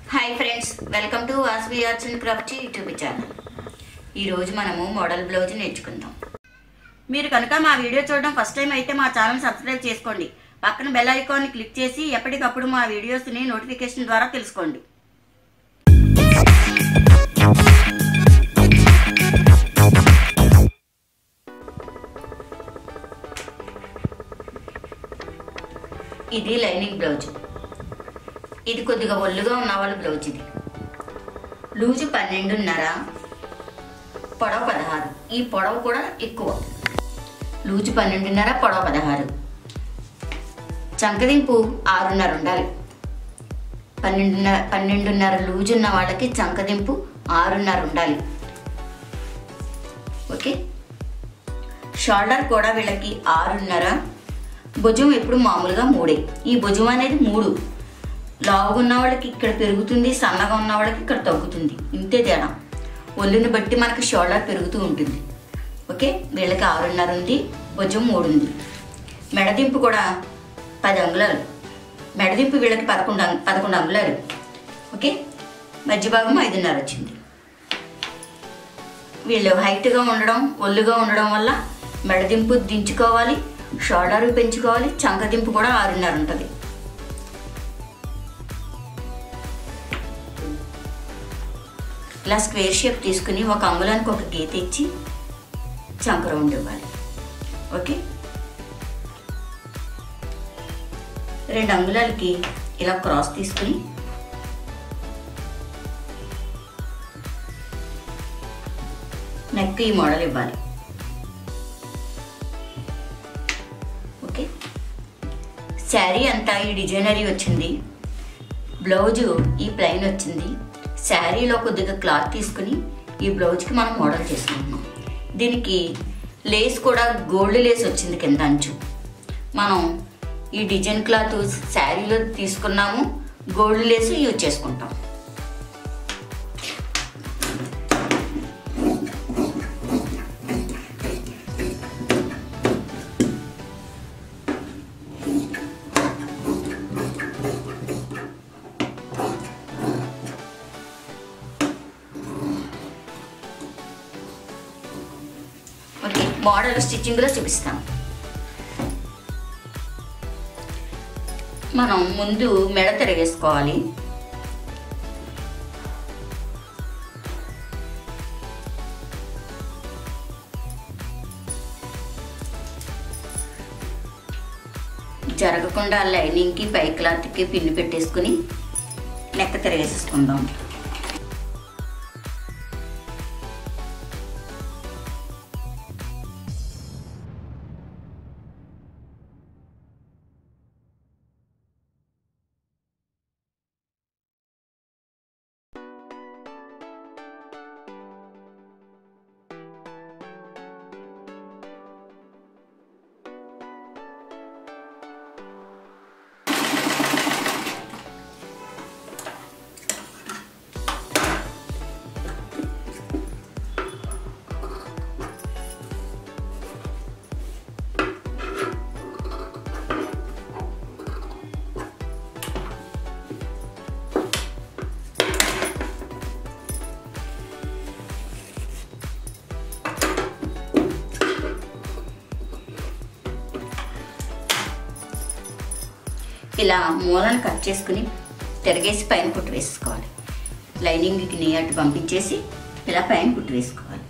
hi friends welcome to Vasavi arts and craft YouTube channel ఈరోజు మనము model blouse నేర్చుకుందాం మీరు కనుక మా వీడియో చూడడం ఫస్ట్ టైం అయితే మా ఛానల్ సబ్స్క్రైబ్ చేసుకోండి పక్కన బెల్ ఐకాన్ని క్లిక్ చేసి ఎప్పటికప్పుడు మా వీడియోస్ని నోటిఫికేషన్ ద్వారా తెలుసుకోండి ఇది లైనింగ్ బ్లౌజ్ ఇది కొద్దిగా ఒళ్ళుగా ఉన్న వాళ్ళ బ్లౌజ్ ఇది లూజు పన్నెండున్నర పొడవ పదహారు ఈ పొడవు కూడా ఎక్కువ లూజు పన్నెండున్నర పొడవ పదహారు చంకదింపు ఆరున్నర ఉండాలి పన్నెండున్నర పన్నెండున్నర లూజు ఉన్న వాళ్ళకి చంకదింపు ఆరున్నర ఉండాలి ఓకే షోల్డర్ కూడా వీళ్ళకి ఆరున్నర భుజం ఎప్పుడు మామూలుగా మూడే ఈ భుజం అనేది మూడు లావుగా ఉన్న వాళ్ళకి ఇక్కడ పెరుగుతుంది సన్నగా ఉన్న వాళ్ళకి ఇక్కడ తగ్గుతుంది ఇంతే తేడా ఒళ్ళుని బట్టి మనకి షోల్డర్ పెరుగుతూ ఉంటుంది ఓకే వీళ్ళకి ఆరున్నర ఉంది భుజం మూడు ఉంది మెడదింపు కూడా పది అంగుళాలు మెడదింపు వీళ్ళకి పదకొండు అంగు- పదకొండు అంగుళాలు ఓకే మధ్య భాగం ఐదున్నర వచ్చింది వీళ్ళు హైట్గా ఉండడం ఒళ్ళుగా ఉండడం వల్ల మెడదింపు దించుకోవాలి షోల్డర్ పెంచుకోవాలి చంకదింపు కూడా ఆరున్నర ఉంటుంది ఇలా స్క్వేర్ షేప్ తీసుకుని ఒక అంగుళానికి ఒక గీత ఇచ్చి చంక రౌండ్ ఇవ్వాలి ఓకే రెండు అంగుళాలకి ఇలా క్రాస్ తీసుకుని నెక్ ఈ మోడల్ ఇవ్వాలి ఓకే శారీ అంతా ఈ డిజైనరీ వచ్చింది బ్లౌజు ఈ ప్లెయిన్ వచ్చింది శారీలో కొద్దిగా క్లాత్ తీసుకుని ఈ బ్లౌజ్కి మనం మోడల్ చేసుకుంటున్నాం దీనికి లేస్ కూడా గోల్డ్ లేస్ వచ్చింది కింద అంచు మనం ఈ డిజైన్ క్లాత్ శారీలో తీసుకున్నాము గోల్డ్ లేస్ యూజ్ చేసుకుంటాం ఓకే మోడల్ స్టిచ్చింగ్లో చూపిస్తాం మనం ముందు మెడ తిరగేసుకోవాలి జరగకుండా లైనింగ్కి పై క్లాత్కి పిన్ను పెట్టేసుకుని నెక్క తిరగేసేసుకుందాం ఇలా మూలను కట్ చేసుకుని తిరగేసి పైన కుట్టు వేసుకోవాలి లైనింగ్కి నీ అటు పంపించేసి ఇలా పైన కుట్టు వేసుకోవాలి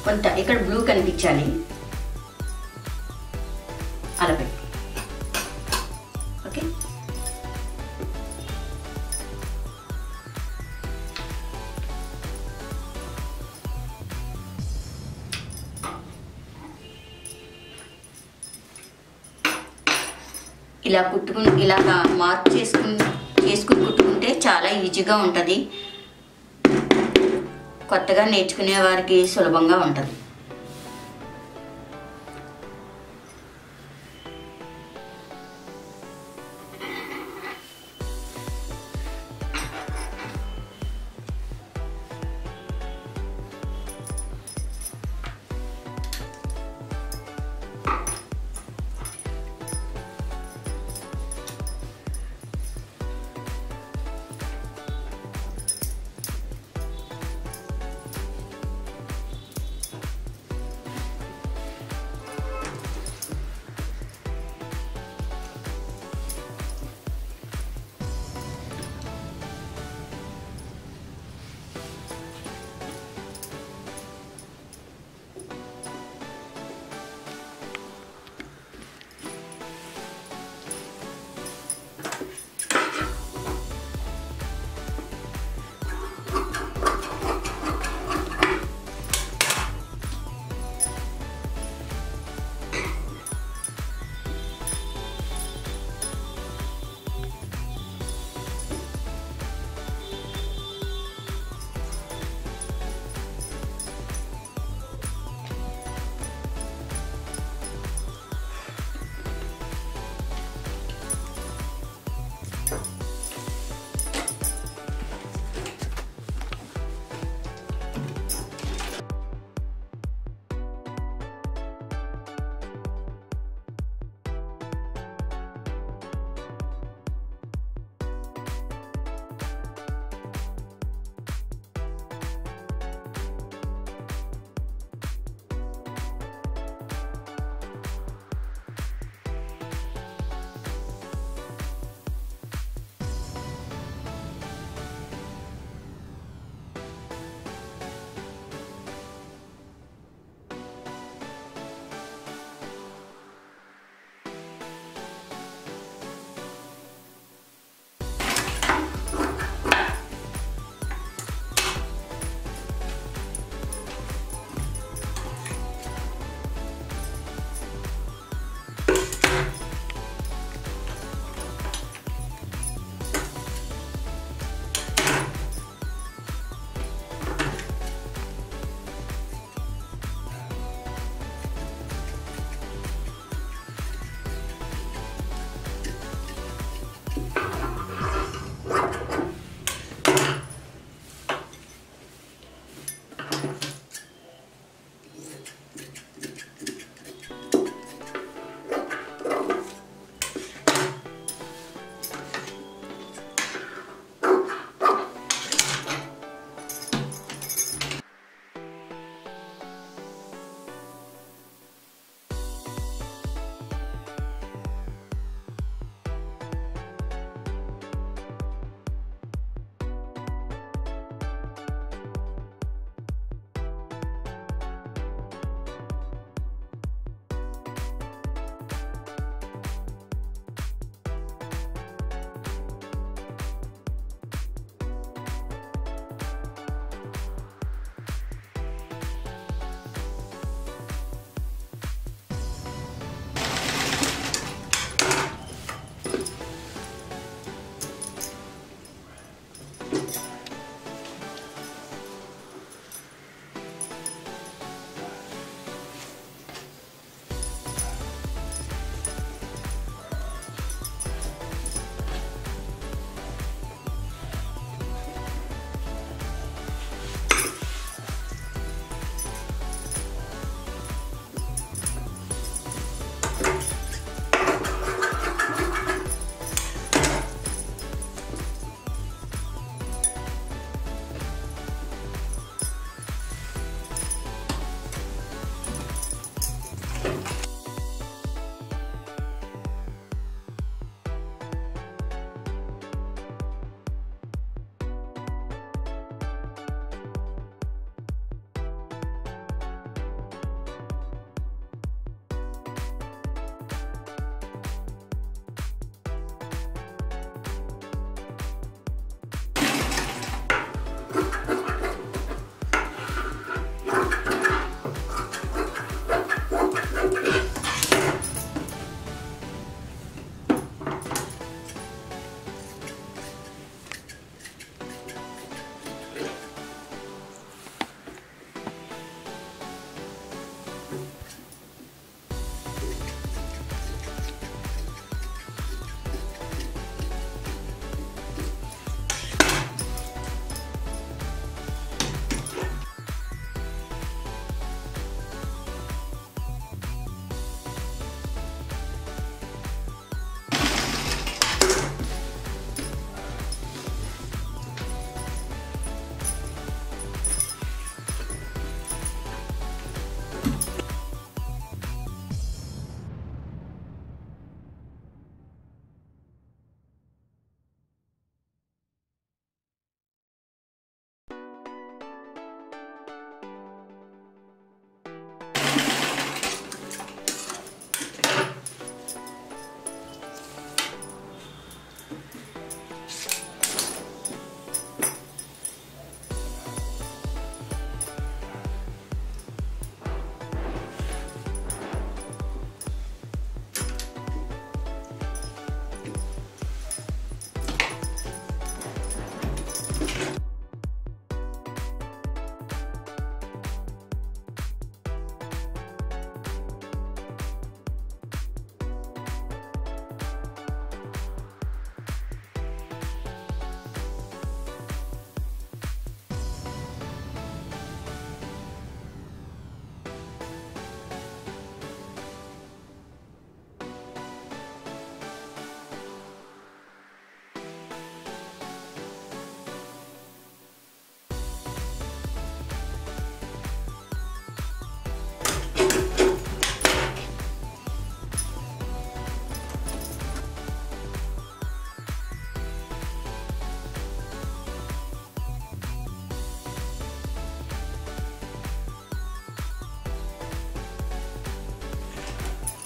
కొంత ఇక్కడ బ్లూ కనిపించాలి అలా పెట్టు ఓకే ఇలా కుట్టుకుని ఇలాగా మార్క్ చేసుకుని చేసుకుని కుట్టుకుంటే చాలా ఈజీగా ఉంటుంది కొత్తగా నేర్చుకునే వారికి సులభంగా ఉంటుంది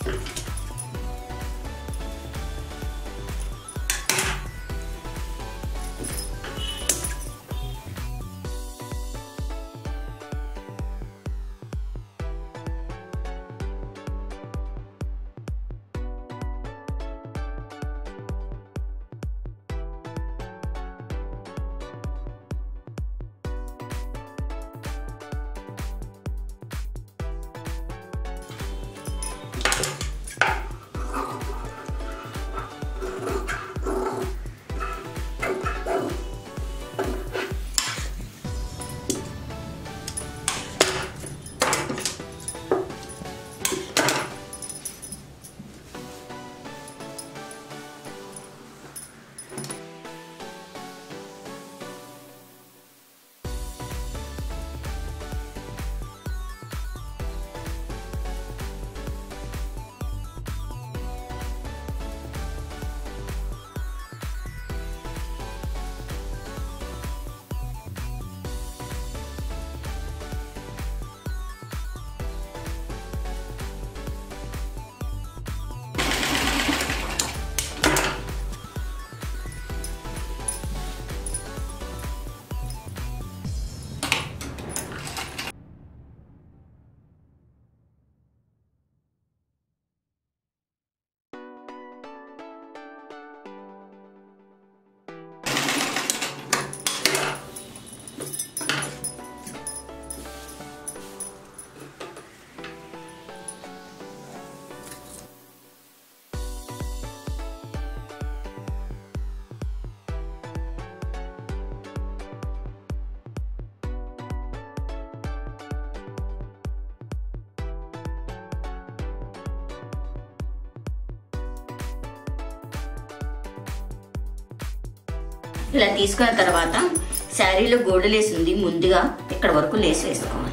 ఇలా తీసుకున్న తర్వాత శారీలో గోల్డ్ లేస్ ఉంది ముందుగా ఇక్కడ వరకు లేస్ వేసుకోవాలి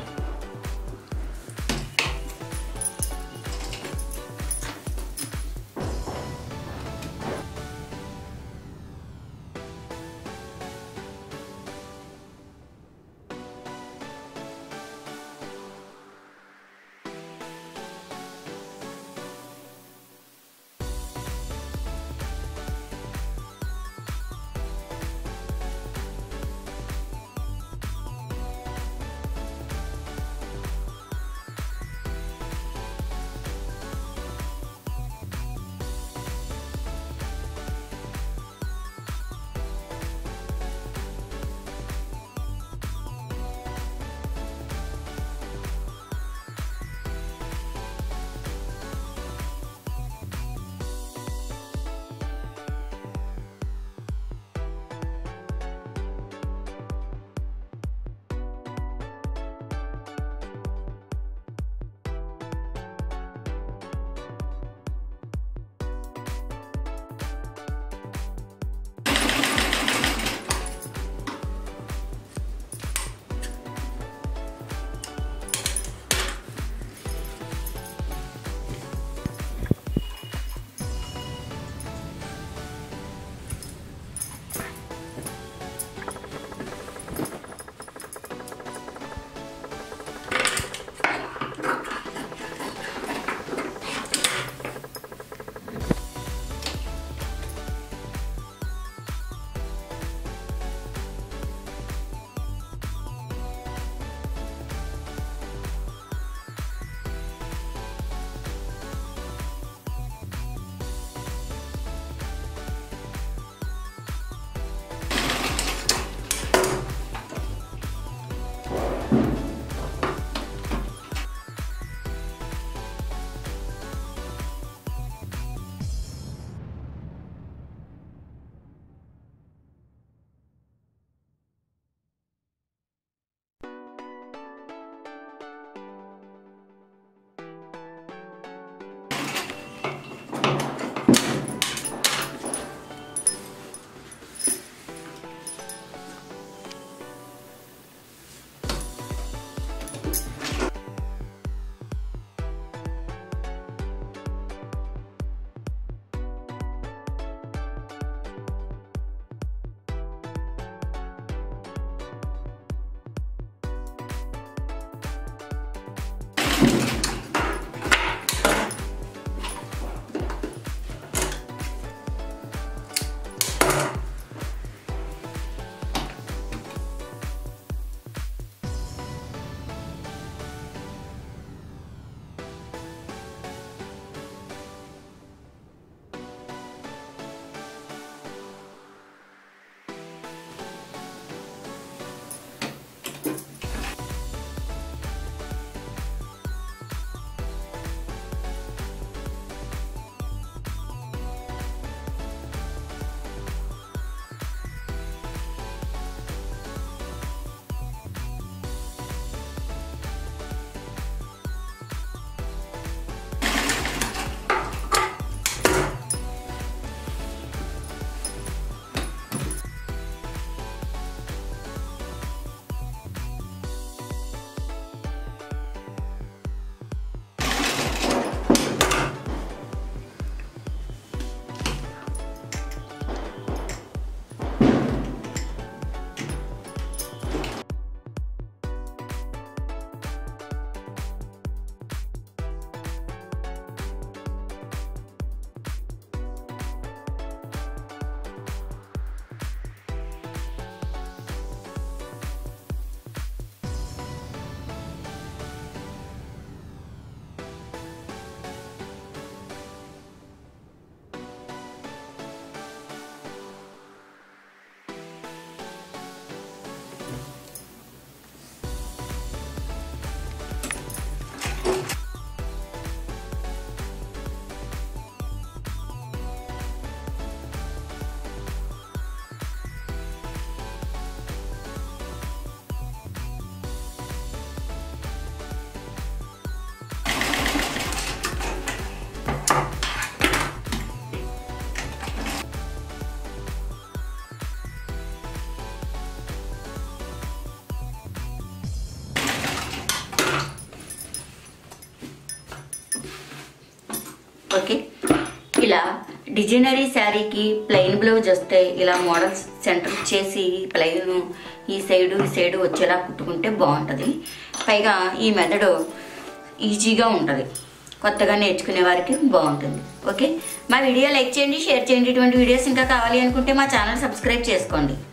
ఓకే ఇలా డిజైనరీ శారీకి ప్లెయిన్ బ్లౌజ్ వస్తే ఇలా మోడల్స్ సెంటర్ చేసి ప్లెయిన్ ఈ సైడు ఈ సైడు వచ్చేలా కుట్టుకుంటే బాగుంటుంది పైగా ఈ మెథడ్ ఈజీగా ఉంటుంది కొత్తగా నేర్చుకునే వారికి బాగుంటుంది ఓకే మా వీడియో లైక్ చేయండి షేర్ చేయండి ఇటువంటి వీడియోస్ ఇంకా కావాలి అనుకుంటే మా ఛానల్ సబ్స్క్రైబ్ చేసుకోండి